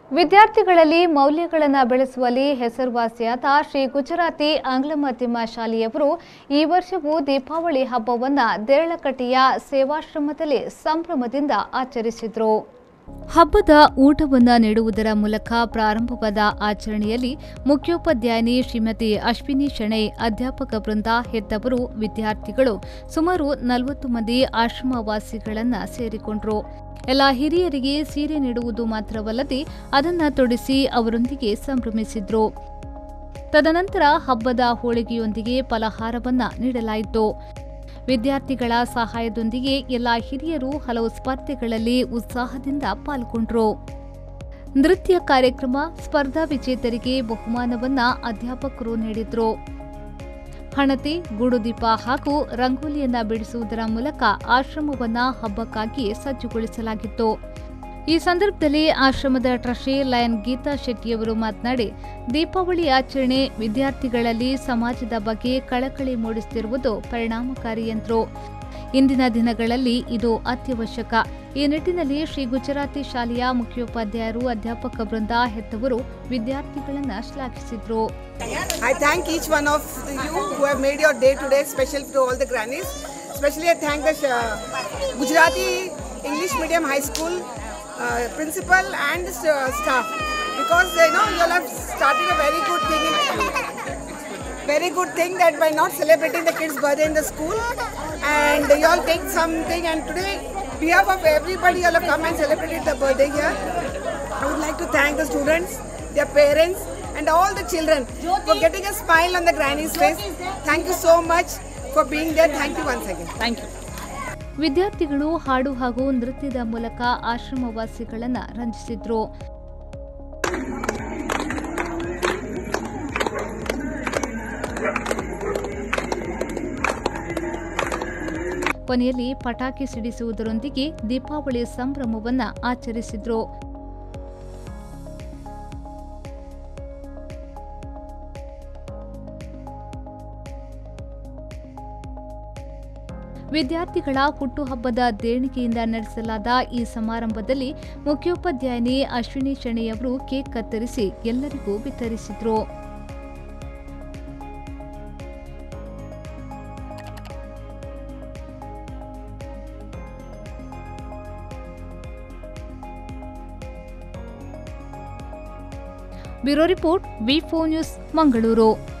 ವಿದ್ಯಾರ್ಥಿಗಳಲ್ಲಿ ಮೌಲ್ಯಗಳನ್ನು ಬೆಳೆಸುವಲ್ಲಿ ಹೆಸರುವಾಸಿಯಾದ ಶ್ರೀ ಗುಜರಾತಿ ಆಂಗ್ಲ ಮಾಧ್ಯಮ ಶಾಲೆಯವರು ಈ ವರ್ಷವೂ ದೀಪಾವಳಿ ಹಬ್ಬವನ್ನು ದೇರಳಕಟ್ಟೆಯ ಸೇವಾಶ್ರಮದಲ್ಲಿ ಸಂಭ್ರಮದಿಂದ ಆಚರಿಸಿದರು ಹಬ್ಬದ ಊಟವನ್ನು ನೀಡುವುದರ ಮೂಲಕ ಪ್ರಾರಂಭವಾದ ಆಚರಣೆಯಲ್ಲಿ ಮುಖ್ಯೋಪಾಧ್ಯಾಯಿನಿ ಶ್ರೀಮತಿ ಅಶ್ವಿನಿ ಶೆಣೈ ಅಧ್ಯಾಪಕ ವೃಂದ ಹೆತ್ತವರು ವಿದ್ಯಾರ್ಥಿಗಳು ಸುಮಾರು ನಲವತ್ತು ಮಂದಿ ಆಶ್ರಮವಾಸಿಗಳನ್ನು ಸೇರಿಕೊಂಡರು ಎಲ್ಲ ಹಿರಿಯರಿಗೆ ಸೀರೆ ನೀಡುವುದು ಮಾತ್ರವಲ್ಲದೆ ಅದನ್ನ ತೊಡಿಸಿ ಅವರೊಂದಿಗೆ ಸಂಭ್ರಮಿಸಿದ್ರು ತದನಂತರ ಹಬ್ಬದ ಹೋಳಿಗೆಯೊಂದಿಗೆ ಫಲಹಾರವನ್ನ ನೀಡಲಾಯಿತು ವಿದ್ಯಾರ್ಥಿಗಳ ಸಹಾಯದೊಂದಿಗೆ ಎಲ್ಲ ಹಿರಿಯರು ಹಲವು ಸ್ಪರ್ಧೆಗಳಲ್ಲಿ ಉತ್ಸಾಹದಿಂದ ಪಾಲ್ಗೊಂಡ್ರು ನೃತ್ಯ ಕಾರ್ಯಕ್ರಮ ಸ್ಪರ್ಧಾ ವಿಜೇತರಿಗೆ ಬಹುಮಾನವನ್ನ ಅಧ್ಯಾಪಕರು ನೀಡಿದ್ರು ಹಣತೆ ಗೂಡುದೀಪ ಹಾಗೂ ರಂಗೋಲಿಯನ್ನ ಬಿಡಿಸುವುದರ ಮೂಲಕ ಆಶ್ರಮವನ್ನ ಹಬ್ಬಕ್ಕಾಗಿ ಸಜ್ಜುಗೊಳಿಸಲಾಗಿತ್ತು ಈ ಸಂದರ್ಭದಲ್ಲಿ ಆಶ್ರಮದ ಟ್ರಸ್ಟಿ ಲಯನ್ ಗೀತಾ ಶೆಟ್ಟಿಯವರು ಮಾತನಾಡಿ ದೀಪಾವಳಿ ಆಚರಣೆ ವಿದ್ಯಾರ್ಥಿಗಳಲ್ಲಿ ಸಮಾಜದ ಬಗ್ಗೆ ಕಳಕಳಿ ಮೂಡಿಸುತ್ತಿರುವುದು ಪರಿಣಾಮಕಾರಿ ಎಂದರು ಇಂದಿನ ದಿನಗಳಲ್ಲಿ ಇದು ಅತ್ಯವಶ್ಯಕ ಈ ನಿಟ್ಟಿನಲ್ಲಿ ಶ್ರೀ ಗುಜರಾತಿ ಶಾಲೆಯ ಮುಖ್ಯೋಪಾಧ್ಯಾಯರು ಅಧ್ಯಾಪಕ ವೃಂದ ಹೆತ್ತವರು ವಿದ್ಯಾರ್ಥಿಗಳನ್ನು ಶ್ಲಾಘಿಸಿದ್ರು I thank each one of you who have made your day today special to all the grannies. Especially I thank the uh, Gujarati English Medium High School uh, principal and the st- staff because you know you all have started a very good thing in very good thing that by not celebrating the kids' birthday in the school and you all take something and today behalf of everybody you all have come and celebrated the birthday here. I would like to thank the students, their parents, and all the children for getting a smile on the granny's face. Thank you so much for being there. Thank you once again. Thank you. ವಿದ್ಯಾರ್ಥಿಗಳು ಹಾಡು ಹಾಗೂ ನೃತ್ಯದ ಮೂಲಕ ಆಶ್ರಮವಾಸಿಗಳನ್ನು ರಂಜಿಸಿದ್ರು ಕೊನೆಯಲ್ಲಿ ಪಟಾಕಿ ಸಿಡಿಸುವುದರೊಂದಿಗೆ ದೀಪಾವಳಿ ಸಂಭ್ರಮವನ್ನ ಆಚರಿಸಿದ್ರು ವಿದ್ಯಾರ್ಥಿಗಳ ಹುಟ್ಟುಹಬ್ಬದ ದೇಣಿಗೆಯಿಂದ ನಡೆಸಲಾದ ಈ ಸಮಾರಂಭದಲ್ಲಿ ಮುಖ್ಯೋಪಾಧ್ಯಾಯಿನಿ ಅಶ್ವಿನಿ ಶೆಣೆಯವರು ಕೇಕ್ ಕತ್ತರಿಸಿ ಎಲ್ಲರಿಗೂ ವಿತರಿಸಿದ್ರು bureau report V news Mangaluru